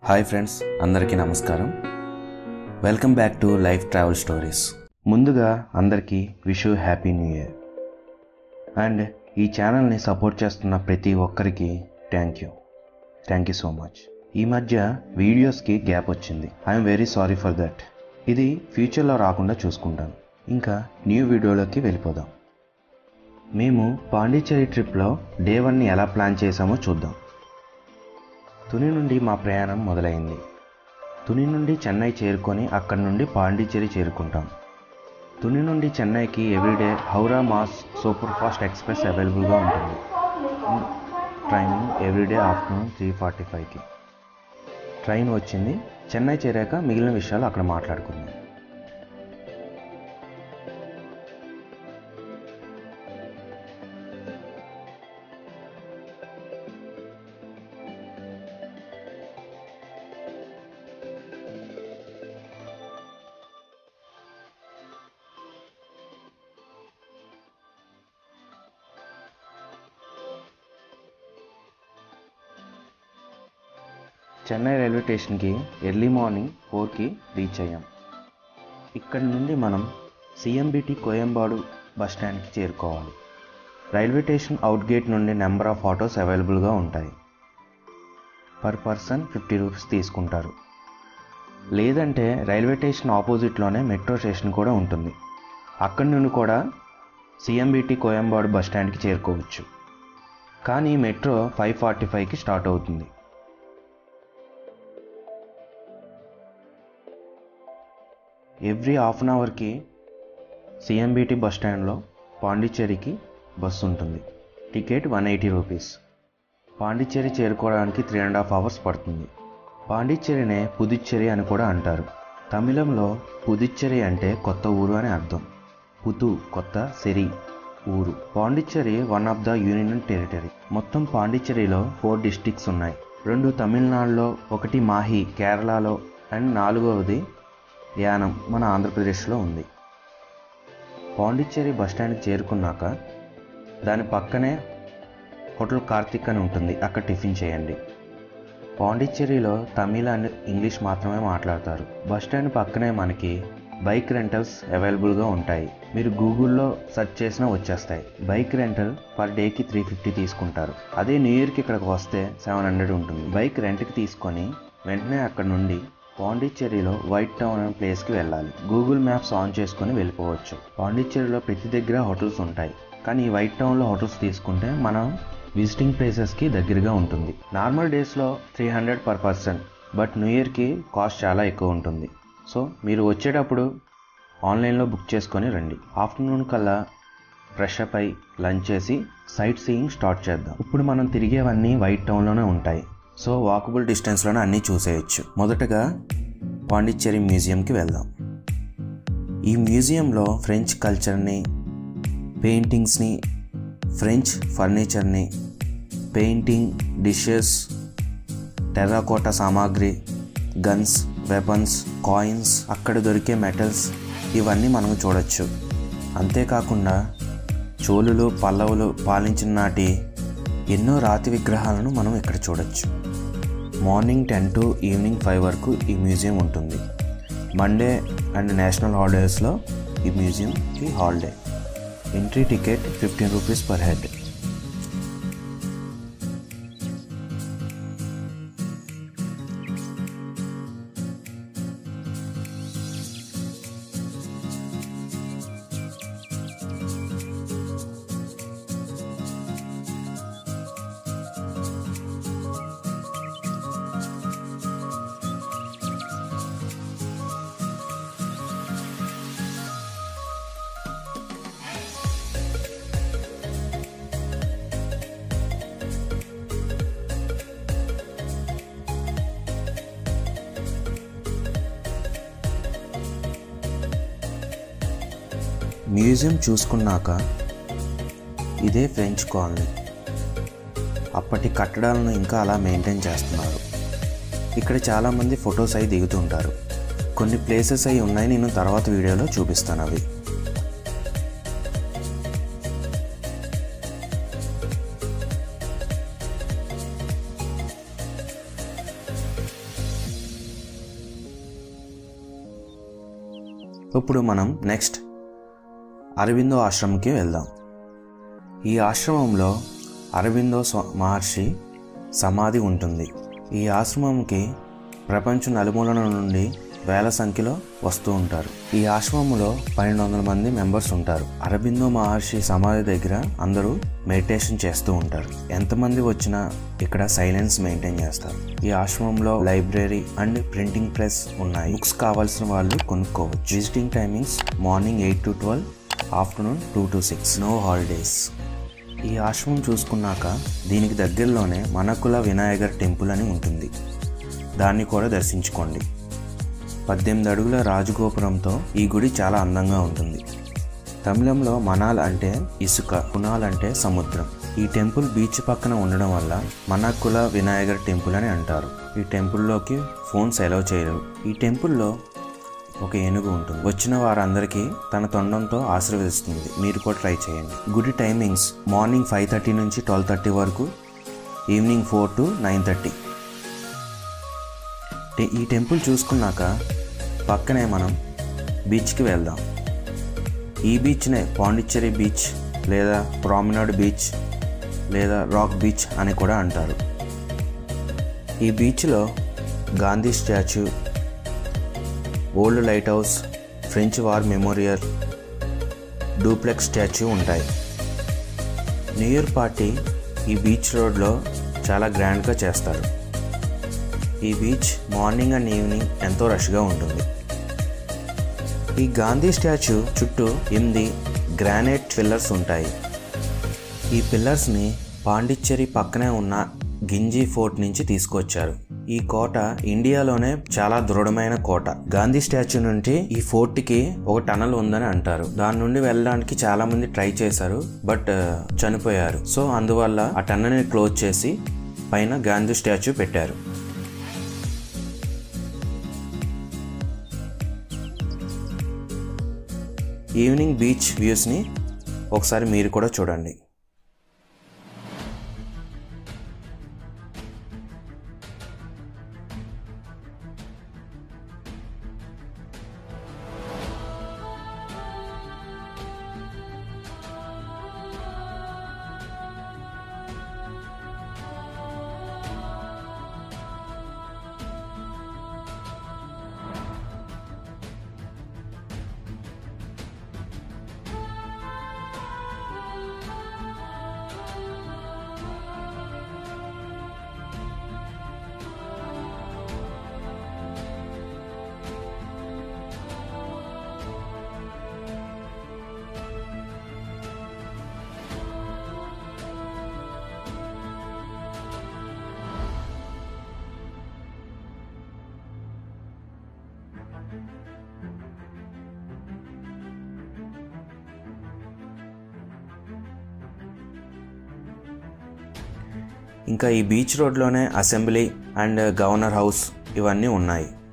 hi friends అందరికీ నమస్కారం welcome back to life travel stories ముందుగా అందరికీ wish happy new year and ఈ ఛానల్ని సపోర్ట్ చేస్తున్న ప్రతి ఒక్కరికి thank you thank you so much ఈ మధ్య వీడియోస్కి గ్యాప్ వచ్చింది I'm very sorry for that ఇది ఫ్యూచర్లో రాకుండా చూసుకుంటాను ఇంకా న్యూ వీడియోలోకి వెళ్ళిపోదాం మేము పాండిచ్చేరి ట్రిప్లో డే వన్ని ఎలా ప్లాన్ చేసామో చూద్దాం తుని నుండి మా ప్రయాణం మొదలైంది తుని నుండి చెన్నై చేరుకొని అక్కడి నుండి పాండిచ్చేరి చేరుకుంటాం తుని నుండి చెన్నైకి everyday Howrah MAS super fast express అవైలబుల్గా ఉంటుంది train everyday afternoon three forty ఫైవ్కి ట్రైన్ వచ్చింది చెన్నై చేరాక మిగిలిన విషయాలు అక్కడ మాట్లాడుకుందాం చెన్నై రైల్వే స్టేషన్కి ఎర్లీ మార్నింగ్ ఫోర్కి రీచ్ అయ్యాం ఇక్కడి నుండి మనం సిఎంబిటి కోయంబాడు బస్ స్టాండ్కి చేరుకోవాలి రైల్వే స్టేషన్ అవుట్ గేట్ నుండి నెంబర్ ఆఫ్ ఆటోస్ అవైలబుల్గా ఉంటాయి పర్ పర్సన్ ఫిఫ్టీ రూపీస్ తీసుకుంటారు లేదంటే రైల్వే స్టేషన్ ఆపోజిట్లోనే మెట్రో స్టేషన్ కూడా ఉంటుంది అక్కడి నుండి కూడా సిఎంబిటి కోయంబాడు బస్ స్టాండ్కి చేరుకోవచ్చు కానీ మెట్రో ఫైవ్ ఫార్టీ ఫైవ్కి స్టార్ట్ అవుతుంది ఎవ్రీ హాఫ్ అన్ అవర్కి సిఎంబిటి బస్ స్టాండ్లో పాండిచ్చేరికి బస్సు ఉంటుంది ticket one eighty rupees Pondicherry చేరుకోవడానికి త్రీ అండ్ హాఫ్ అవర్స్ పడుతుంది పాండిచ్చేరినే పుదుచ్చేరి అని కూడా అంటారు తమిళంలో పుదుచ్చేరి అంటే కొత్త ఊరు అని అర్థం పుతు కొత్త సెరి ఊరు Pondicherry one of the union territory మొత్తం పాండిచ్చేరిలో ఫోర్ డిస్టిక్స్ ఉన్నాయి రెండు తమిళనాడులో ఒకటి మాహి కేరళలో అండ్ నాలుగవది యానం మన ఆంధ్రప్రదేశ్లో ఉంది పాండిచ్చేరి బస్ స్టాండ్కి చేరుకున్నాక దాని పక్కనే హోటల్ కార్తిక్ అని ఉంటుంది అక్కడ టిఫిన్ చేయండి పాండిచ్చేరిలో తమిళ అండ్ ఇంగ్లీష్ మాత్రమే మాట్లాడతారు బస్ స్టాండ్ పక్కనే మనకి బైక్ రెంటల్స్ అవైలబుల్గా ఉంటాయి మీరు గూగుల్లో సెర్చ్ చేసినా వచ్చేస్తాయి బైక్ రెంటల్ పర్ డేకి త్రీ ఫిఫ్టీ తీసుకుంటారు అదే న్యూ ఇయర్కి ఇక్కడికి వస్తే సెవెన్ హండ్రెడ్ ఉంటుంది బైక్ రెంట్కి తీసుకొని వెంటనే అక్కడ నుండి పాండిచ్చేరిలో వైట్ టౌన్ అనే ప్లేస్కి వెళ్ళాలి గూగుల్ మ్యాప్స్ ఆన్ చేసుకొని వెళ్ళిపోవచ్చు పాండిచ్చేరిలో ప్రతి దగ్గర హోటల్స్ ఉంటాయి కానీ ఈ వైట్ టౌన్లో హోటల్స్ తీసుకుంటే మనం విజిటింగ్ ప్లేసెస్కి దగ్గరగా ఉంటుంది నార్మల్ డేస్లో three hundred per person but new ఇయర్కి కాస్ట్ చాలా ఎక్కువ ఉంటుంది సో మీరు వచ్చేటప్పుడు ఆన్లైన్లో బుక్ చేసుకొని రండి ఆఫ్టర్నూన్ కల్లా ఫ్రెష్ అప్ అయి లంచ్ చేసి సైట్ సీయింగ్ స్టార్ట్ చేద్దాం ఇప్పుడు మనం తిరిగేవన్నీ వైట్ టౌన్లోనే ఉంటాయి సో వాకబుల్ డిస్టెన్స్లోనే అన్నీ చూసేయచ్చు మొదటగా పాండిచ్చేరి మ్యూజియంకి వెళ్దాం ఈ మ్యూజియంలో ఫ్రెంచ్ కల్చర్ని పెయింటింగ్స్ని ఫ్రెంచ్ ఫర్నిచర్ని పెయింటింగ్ డిషెస్ టెర్రాకోట సామాగ్రి గన్స్ వెపన్స్ కాయిన్స్ అక్కడ దొరికే మెటల్స్ ఇవన్నీ మనం చూడొచ్చు అంతేకాకుండా చోళులు పల్లవులు పాలించిన నాటి ఎన్నో రాతి విగ్రహాలను మనం ఇక్కడ చూడొచ్చు morning ten to evening five వరకు ఈ మ్యూజియం ఉంటుంది మండే అండ్ నేషనల్ హాలిడేస్లో ఈ మ్యూజియంకి holiday entry ticket fifteen rupees per head museum చూసుకున్నాక ఇదే ఫ్రెంచ్ కాలనీ అప్పటి కట్టడాలను ఇంకా అలా మెయింటైన్ చేస్తున్నారు ఇక్కడ చాలామంది ఫొటోస్ అయి దిగుతుంటారు కొన్ని ప్లేసెస్ అయి ఉన్నాయి నేను తర్వాత వీడియోలో చూపిస్తాను అవి ఇప్పుడు మనం నెక్స్ట్ అరవిందో ఆశ్రమంకి వెళ్దాం ఈ ఆశ్రమంలో అరవిందో స్వ- మహర్షి సమాధి ఉంటుంది ఈ ఆశ్రమంకి ప్రపంచం నలుమూలల నుండి వేల సంఖ్యలో వస్తూ ఉంటారు ఈ ఆశ్రమంలో పన్నెండు వందల మంది మెంబర్స్ ఉంటారు అరబిందో మహర్షి సమాధి దగ్గర అందరూ మెడిటేషన్ చేస్తూ ఉంటారు ఎంతమంది వచ్చినా ఇక్కడ సైలెన్స్ మెయింటైన్ చేస్తారు ఈ ఆశ్రమంలో లైబ్రరీ అండ్ ప్రింటింగ్ ప్రెస్ ఉన్నాయి బుక్స్ కావాల్సిన వాళ్ళు కొనుక్కోవచ్చు visiting timings morning eight to twelve afternoon two to six no holidays ఈ ఆశ్రమం చూసుకున్నాక దీనికి దగ్గరలోనే మనకుల వినాయగర్ టెంపుల్ అని ఉంటుంది దాన్ని కూడా దర్శించుకోండి పద్దెనిమిది అడుగుల రాజగోపురంతో ఈ గుడి చాలా అందంగా ఉంటుంది తమిళంలో మనాల్ అంటే ఇసుక కునాల్ అంటే సముద్రం ఈ టెంపుల్ బీచ్ పక్కన ఉండడం వల్ల మనకుల వినాయగర్ టెంపుల్ అని అంటారు ఈ టెంపుల్లోకి ఫోన్స్ అలౌ చేయరు ఈ టెంపుల్లో ఒక ఏనుగు ఉంటుంది వచ్చిన వారందరికీ తన తొండంతో ఆశీర్వదిస్తుంది మీరు కూడా ట్రై చేయండి గుడి టైమింగ్స్ మార్నింగ్ ఫైవ్ థర్టీ నుంచి ట్వెల్వ్ థర్టీ వరకు evening four to nine thirty ఈ టెంపుల్ చూసుకున్నాక పక్కనే మనం బీచ్కి వెళ్దాం ఈ బీచ్నే పాండిచ్చేరి బీచ్ లేదా ప్రామినాడ్ బీచ్ లేదా రాక్ బీచ్ అని కూడా అంటారు ఈ బీచ్లో Gandhi statue old lighthouse French war memorial Dupleix statue ఉంటాయి న్యూ ఇయర్ పార్టీ ఈ బీచ్ రోడ్లో చాలా గ్రాండ్గా చేస్తారు ఈ బీచ్ మార్నింగ్ అండ్ ఈవినింగ్ ఎంతో రష్గా ఉంటుంది ఈ గాంధీ స్టాచ్యూ చుట్టూ ఎనిమిది గ్రానైట్ పిల్లర్స్ ఉంటాయి ఈ పిల్లర్స్ని పాండిచ్చేరి పక్కనే ఉన్న గింజీ ఫోర్ట్ నుంచి తీసుకొచ్చారు ఈ కోట ఇండియాలోనే చాలా దృఢమైన కోట గాంధీ స్టాచ్యూ నుండి ఈ ఫోర్ట్ కి ఒక టనల్ ఉందని అంటారు దాని నుండి వెళ్ళడానికి చాలా మంది ట్రై చేశారు బట్ ఆ, చనిపోయారు సో అందువల్ల ఆ టనల్ ని క్లోజ్ చేసి పైన గాంధీ స్టాచ్యూ పెట్టారు ఈవినింగ్ బీచ్ వ్యూస్ని ఒకసారి మీరు కూడా చూడండి ఇంకా ఈ బీచ్ రోడ్లోనే అసెంబ్లీ అండ్ గవర్నర్ హౌస్ ఇవన్నీ ఉన్నాయి